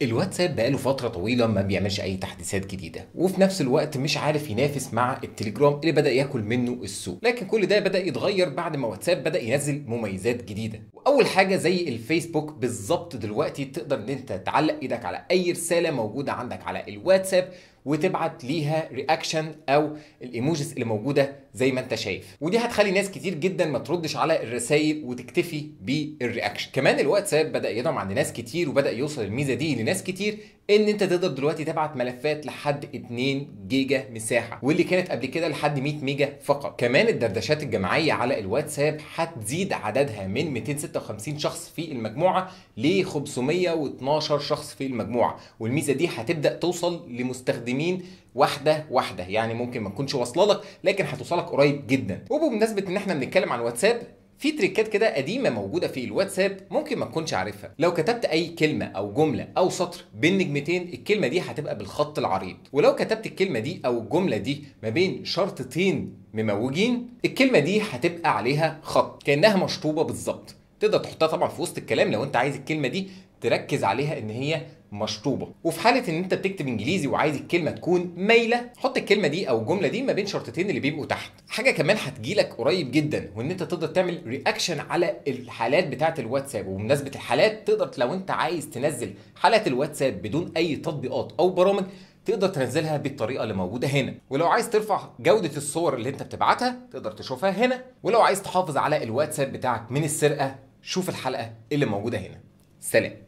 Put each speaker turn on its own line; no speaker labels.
الواتساب بقاله فترة طويلة ما بيعملش أي تحديثات جديدة وفي نفس الوقت مش عارف ينافس مع التليجرام اللي بدأ ياكل منه السوق لكن كل ده بدأ يتغير بعد ما واتساب بدأ ينزل مميزات جديدة وأول حاجة زي الفيسبوك بالظبط دلوقتي تقدر إن أنت تعلق إيدك على أي رسالة موجودة عندك على الواتساب وتبعت ليها رياكشن او الايموجيز اللي موجوده زي ما انت شايف ودي هتخلي ناس كتير جدا ما تردش على الرسائل وتكتفي بالرياكشن كمان الواتساب بدا يدعم عند ناس كتير وبدا يوصل الميزه دي لناس كتير ان انت تقدر دلوقتي تبعت ملفات لحد 2 جيجا مساحه واللي كانت قبل كده لحد 100 ميجا فقط كمان الدردشات الجماعيه على الواتساب هتزيد عددها من 256 شخص في المجموعه ل 512 شخص في المجموعه والميزه دي هتبدا توصل لمستخدمين واحده واحده يعني ممكن ما تكونش واصله لك لكن هتوصلك قريب جدا وبمناسبه ان احنا بنتكلم عن واتساب في تريكات كده قديمه موجوده في الواتساب ممكن ما تكونش عارفها لو كتبت اي كلمه او جمله او سطر بين نجمتين الكلمه دي هتبقى بالخط العريض ولو كتبت الكلمه دي او الجمله دي ما بين شرطتين مموجين الكلمه دي هتبقى عليها خط كانها مشطوبه بالظبط تقدر تحطها طبعا في وسط الكلام لو انت عايز الكلمه دي تركز عليها ان هي مشطوبه وفي حاله ان انت بتكتب انجليزي وعايز الكلمه تكون مايله حط الكلمه دي او الجمله دي ما بين شرطتين اللي بيبقوا تحت حاجه كمان هتجيلك قريب جدا وان انت تقدر تعمل رياكشن على الحالات بتاعه الواتساب وبمناسبه الحالات تقدر لو انت عايز تنزل حالات الواتساب بدون اي تطبيقات او برامج تقدر تنزلها بالطريقه اللي موجوده هنا ولو عايز ترفع جوده الصور اللي انت بتبعتها تقدر تشوفها هنا ولو عايز تحافظ على الواتساب بتاعك من السرقه شوف الحلقه اللي موجوده هنا سلام